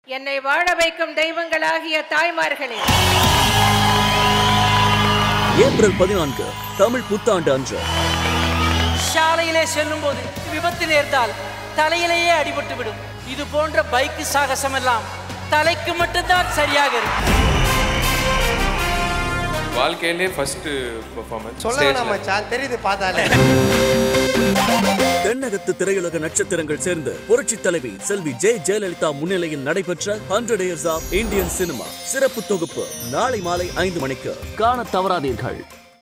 என்னை வாழ வைக்கும் தெய்வங்களாகிய தாய்மார்களே ஏப்ரல் பதினான்கு தமிழ் புத்தாண்டு அன்று சாலையிலே செல்லும்போது விபத்து நேர்ந்தால் தலையிலேயே அடிபட்டு விடும் இது போன்ற பைக்கு சாகசமெல்லாம் தலைக்கு மட்டும்தான் சரியாக இருக்கும் வாழ்க்கையிலே ஃபர்ஸ்ட் பெர்ஃபார்மன்ஸ் சொல்ல வேணாம் மச்சான் தெரியுது பார்த்தாலே தென்னகத்து திரையுலக நட்சத்திரங்கள் சேர்ந்து புரட்சி தலைவி செல்வி ஜெ ஜெயலலிதா முன்னிலையில் நடைபெற்ற hundred years of Indian cinema சிறப்பு தொகுப்பு நாளை மாலை ஐந்து மணிக்கு காண தவறாதீர்கள்